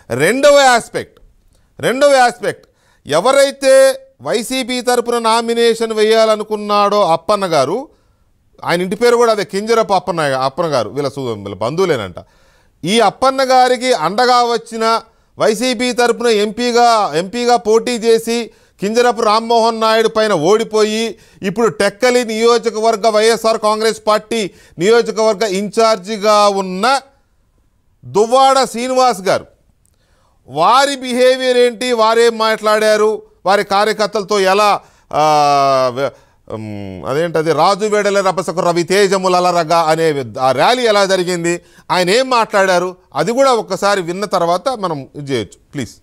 రెండవ ఆస్పెక్ట్ రెండవ ఆస్పెక్ట్ ఎవరైతే వైసీపీ తరపున నామినేషన్ వేయాలనుకున్నాడో అప్పన్న గారు ఆయన ఇంటి పేరు కూడా అదే కింజరపు అప్పన్న అప్పన్న గారు వీళ్ళ సు- వీళ్ళ బంధువులేనంట ఈ అప్పన్న గారికి అండగా వచ్చిన వైసీపీ తరపున ఎంపీగా ఎంపీగా పోటీ చేసి కింజరపు రామ్మోహన్ నాయుడు పైన ఓడిపోయి ఇప్పుడు టెక్కలి నియోజకవర్గ వైఎస్ఆర్ కాంగ్రెస్ పార్టీ నియోజకవర్గ ఇన్ఛార్జిగా ఉన్న దువ్వాడ శ్రీనివాస్ గారు వారి బిహేవియర్ ఏంటి వారేం మాట్లాడారు వారి కార్యకర్తలతో ఎలా ఆ, వె- ఉమ్, అదేంటది రాజు వేడల రపసకు రవి తేజములరగా అనే ఆ ర్యాలీ ఎలా జరిగింది ఆయన ఏం మాట్లాడారు అది కూడా ఒక్కసారి విన్న తర్వాత మనం ఇది చేయొచ్చు ప్లీజ్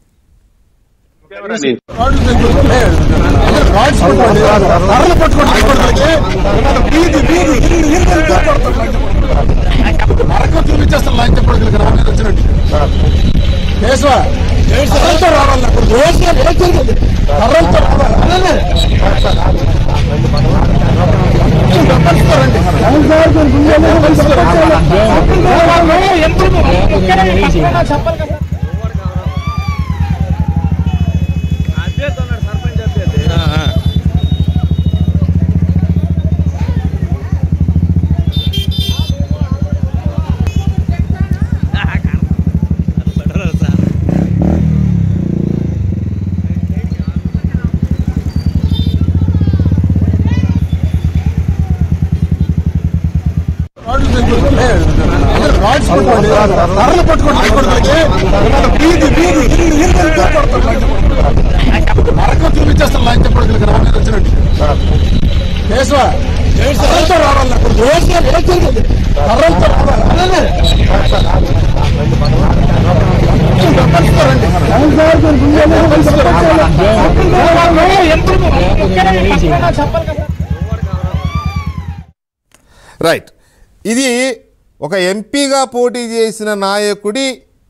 నరకం చూపించేస్తారు లంచ పడుకులు గ్రామం మీద వచ్చినట్టు కేశవ కర్రలతో రావాలి అప్పుడు రోజు ఏడ్చింది. కర్రలతో రావాలి అలానే. పంచుతారండి. రాడ్స్ పట్టుకోండి. కర్రలు పట్టుకోండి హైకోర్టులకి. వీధి వీధి ఇల్లు ఇల్లు ఇల్లు కొడతారు లంచ పడుకులు. నరకం చూపించేస్తారు లంచ పడుకులు గ్రామం మీద వచ్చినట్టు కేశవ కర్రలతో రావాలి అప్పుడు రోజు ఏడ్చింది. కర్రలతో రావాలి అలానే. పంచుతారండి. రైట్ ఇది ఒక ఎంపీగా పోటీ చేసిన నాయకుడి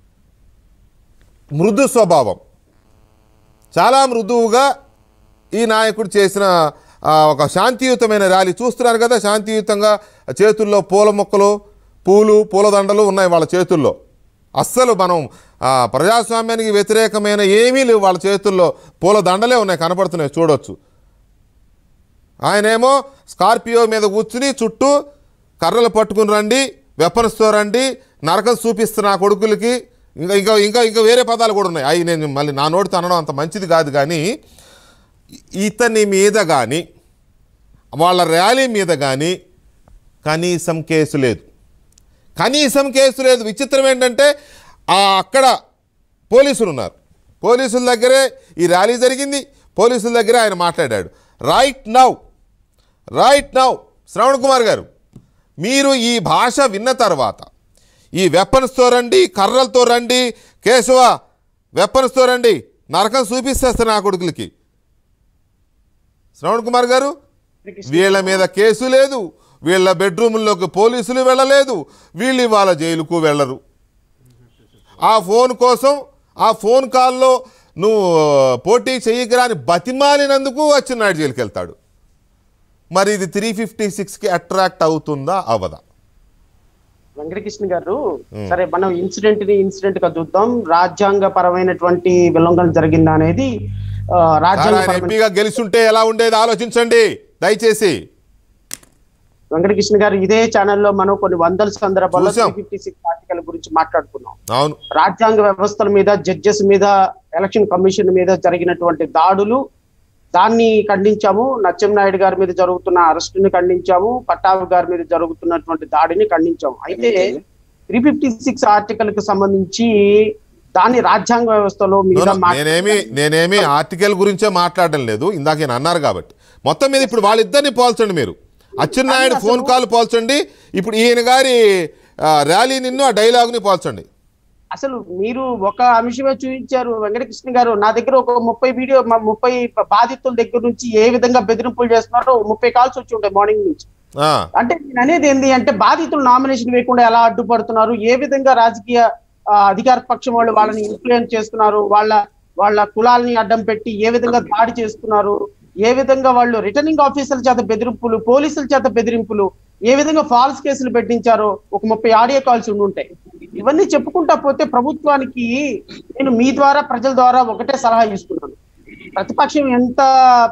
మృదు స్వభావం చాలా మృదువుగా ఈ నాయకుడు చేసిన ఆ, ఒక శాంతియుతమైన ర్యాలీ చూస్తున్నారు కదా శాంతియుతంగా చేతుల్లో పూల మొక్కలు పూలు పూలదండలు ఉన్నాయి వాళ్ళ చేతుల్లో అస్సలు మనం ఆ, ప్రజాస్వామ్యానికి వ్యతిరేకమైన ఏమీ లేవు వాళ్ళ చేతుల్లో పూల దండలే ఉన్నాయి కనపడుతున్నాయి చూడొచ్చు ఆయనేమో స్కార్పియో మీద కూర్చుని చుట్టూ కర్రలు పట్టుకుని రండి వెపన్స్తో రండి నరకం చూపిస్తున్న ఆ కొడుకులకి ఇంకా ఇంకా ఇంకా ఇంకా వేరే పదాలు కూడా ఉన్నాయి అవి నేను మళ్ళీ నా నోటితో అనడం అంత మంచిది కాదు కానీ ఇతని మీద కానీ వాళ్ళ ర్యాలీ మీద కానీ కనీసం కేసు లేదు కనీసం కేసు లేదు విచిత్రం ఏంటంటే ఆ అక్కడ పోలీసులు ఉన్నారు పోలీసుల దగ్గరే ఈ ర్యాలీ జరిగింది పోలీసుల దగ్గరే ఆయన మాట్లాడాడు right now right now Shravan Kumar garu మీరు ఈ భాష విన్న తర్వాత ఈ వెపన్స్తో రండి కర్రలతో రండి కేశవ వెపన్స్తో రండి నరకం చూపిస్తేస్తారు నా కొడుకులకి శ్రవణ్ కుమార్ గారు వీళ్ళ మీద కేసు లేదు వీళ్ళ బెడ్రూముల్లోకి పోలీసులు వెళ్ళలేదు వీళ్ళు ఇవాళ జైలుకు వెళ్ళరు ఆ ఫోన్ కోసం ఆ ఫోన్ కాల్లో నువ్వు పోటీ చెయ్యకరా అని బతిమాలినందుకు వచ్చినాడు జైలుకి వెళ్తాడు మరి ఇది త్రీ ఫిఫ్టీ సిక్స్కి అట్రాక్ట్ అవుతుందా అవదా వెంకటకృష్ణ గారు సరే మనం ఇన్సిడెంట్ ని ఇన్సిడెంట్ గా చూద్దాం రాజ్యాంగ పరమైనటువంటి విలంఘన జరిగిందా అనేది ఆ, సార్, రాజ్యాంగ ఆయన పరమైన ఎంపీగా గెలుచుంటే ఎలా ఉండేది ఆలోచించండి దయచేసి వెంకటకృష్ణ గారు ఇదే ఛానల్లో మనం కొన్ని వందల సందర్భాల్లో చూసాం. ఫిఫ్టీ సిక్స్ ఆర్టికల్ గురించి మాట్లాడుకున్నాం అవును రాజ్యాంగ వ్యవస్థల మీద జడ్జెస్ మీద ఎలక్షన్ కమిషన్ మీద జరిగినటువంటి దాడులు దాన్ని ఖండించాము నచ్చెంనాయుడు గారి మీద జరుగుతున్న అరెస్టుని ఖండించాము పట్టాభి గారి మీద జరుగుతున్నటువంటి దాడిని ఖండించాము అయితే త్రీ ఫిఫ్టీ సిక్స్ ఆర్టికల్ కు సంబంధించి దాన్ని రాజ్యాంగ వ్యవస్థలో మీద నో, నో, మా- నేనేమి నేనేమి ఆర్టికల్ గురించే మాట్లాడడం లేదు ఇందాక ఈయన అన్నారు కాబట్టి మొత్తం మీద ఇప్పుడు వాళ్ళిద్దరిని పోల్చండి మీరు అచ్చెన్నాయుడు ఫోన్ కాల్ పోల్చండి ఇప్పుడు ఈయన గారి ఆ, ర్యాలీ నిన్ను ఆ డైలాగ్ని పోల్చండి అసలు మీరు ఒక అంశమే చూపించారు వెంకటకృష్ణ గారు నా దగ్గర ఒక ముప్పై వీడియో మ- ముప్పై బాధితుల దగ్గర నుంచి ఏ విధంగా బెదిరింపులు చేస్తున్నారో ముప్పై కాల్స్ వచ్చి ఉంటాయి మార్నింగ్ నుంచి ఆ, అంటే నేను అనేది ఏంటి అంటే బాధితులు నామినేషన్ వేయకుండా ఎలా అడ్డుపడుతున్నారు ఏ విధంగా రాజకీయ ఆ, అధికార పక్షం వాళ్ళు వాళ్ళని ఇన్ఫ్లుయెన్స్ చేస్తున్నారు వాళ్ళ వాళ్ళ కులాలని అడ్డం పెట్టి ఏ విధంగా దాడి చేస్తున్నారు ఏ విధంగా వాళ్ళు రిటర్నింగ్ ఆఫీసర్ల చేత బెదిరింపులు పోలీసుల చేత బెదిరింపులు ఏ విధంగా ఫాల్స్ కేసులు పెట్టించారో ఒక ముప్పై ఆడియో కాల్స్ ఉండి ఉంటాయి ఇవన్నీ చెప్పుకుంటా పోతే ప్రభుత్వానికి నేను మీ ద్వారా ప్రజల ద్వారా ఒకటే సలహా ఇస్తున్నాను ప్రతిపక్షం ఎంత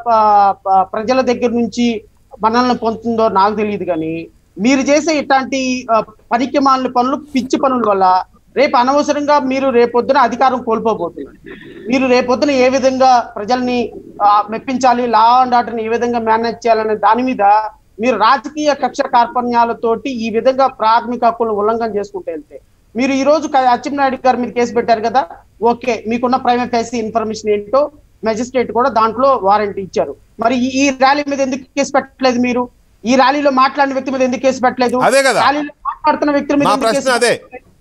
ప- ప- ప్రజల దగ్గర నుంచి మనల్ని పొందుతుందో నాకు తెలియదు కానీ మీరు చేసే ఇట్లాంటి ఆ, పనికి మాలిన పనులు పిచ్చి పనుల వల్ల రేపు అనవసరంగా మీరు రేపొద్దున అధికారం కోల్పోబోతున్నారు మీరు రేపొద్దున ఏ విధంగా ప్రజల్ని ఆ, మెప్పించాలి లా అండ్ ఆర్డర్ని ఏ విధంగా మేనేజ్ చేయాలనే దాని మీద మీరు రాజకీయ కక్ష కార్పణ్యాలతోటి ఈ విధంగా ప్రాథమిక హక్కులను ఉల్లంఘన చేసుకుంటూ వెళ్తే మీరు ఈ రోజు క- అచ్చెన్నాయుడు గారి మీద కేసు పెట్టారు కదా ఓకే మీకున్న ప్రైవేట్ ఫేసి ఇన్ఫర్మేషన్ ఏంటో మెజిస్ట్రేట్ కూడా దాంట్లో వారెంట్ ఇచ్చారు మరి ఈ- ఈ ర్యాలీ మీద ఎందుకు కేసు పెట్టలేదు మీరు ఈ ర్యాలీలో మాట్లాడిన వ్యక్తి మీద ఎందుకు కేసు పెట్టలేదు అదే కదా. ర్యాలీలో మాట్లాడుతున్న వ్యక్తుల మీద నా ఎందుకు కేసు ప్రశ్న అదే.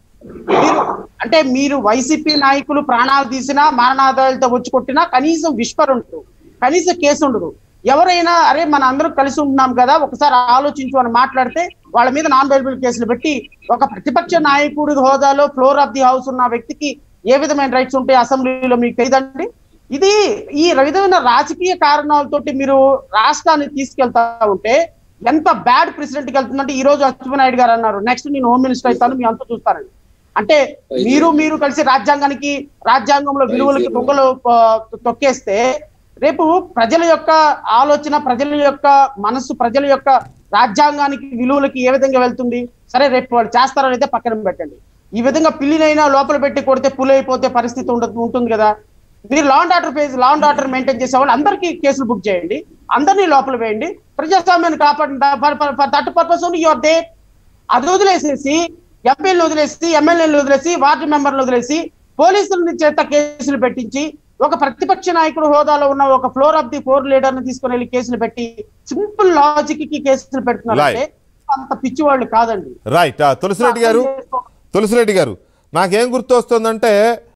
మీరు అంటే మీరు వైసీపీ నాయకులు ప్రాణాలు తీసినా మారణాదాలతో వచ్చి కొట్టినా కనీసం విస్పర్ ఉండదు కనీసం కేసు ఉండదు ఎవరైనా అరే మన అందరం కలిసి ఉంటున్నాం కదా ఒకసారి ఆలోచించు అని మాట్లాడితే వాళ్ళ మీద నాన్ బెయిలబుల్ కేసులు పెట్టి ఒక ప్రతిపక్ష నాయకుడి హోదాలో ఫ్లోర్ ఆఫ్ ది హౌస్ ఉన్న వ్యక్తికి ఏ విధమైన రైట్స్ ఉంటాయి అసెంబ్లీలో మీకు తెలియదండి ఇది ఈ విధమైన రాజకీయ కారణాలతోటి మీరు రాష్ట్రాన్ని తీసుకెళ్తా ఉంటే ఎంత బ్యాడ్ ప్రెసిడెంట్ కి వెళ్తుందంటే ఈ రోజు అచ్చెన్నాయుడు గారు అన్నారు నెక్స్ట్ నేను హోమ్ మినిస్టర్ అవుతాను మీ అంతా చూస్తారండి అంటే మీరు మీరు కలిసి రాజ్యాంగానికి రాజ్యాంగంలో విలువలకి దొంగలు ఆ, తొక్కేస్తే రేపు ప్రజల యొక్క ఆలోచన ప్రజల యొక్క మనస్సు ప్రజల యొక్క రాజ్యాంగానికి విలువలకి ఏ విధంగా వెళ్తుంది సరే రేపు వాళ్ళు చేస్తారో అయితే పక్కన పెట్టండి ఈ విధంగా పిల్లినైనా లోపల పెట్టి కొడితే పులి అయిపోతే పరిస్థితి ఉండదు ఉంటుంది కదా మీరు law and order page law and order maintain చేసే వాళ్ళు అందరికీ కేసులు బుక్ చేయండి అందరినీ లోపల వేయండి ప్రజాస్వామ్యాన్ని కాపాడండి for that purpose your they అది వదిలేసేసి ఎంపీలను వదిలేసి ఎమ్మెల్యేలు వదిలేసి వార్డు మెంబర్లు వదిలేసి పోలీసుల చేత కేసులు పెట్టించి ఒక ప్రతిపక్ష నాయకుడు హోదాలో ఉన్న ఒక floor of the floor leader ని తీసుకుని వెళ్ళి కేసులు పెట్టి సింపుల్ లాజిక్ కి కేసులు పెడుతున్నారంటే అంత పిచ్చి వాళ్ళు కాదండి రైట్ తులసిరెడ్డి గారు తులసిరెడ్డి గారు నాకేం గుర్తొస్తుందంటే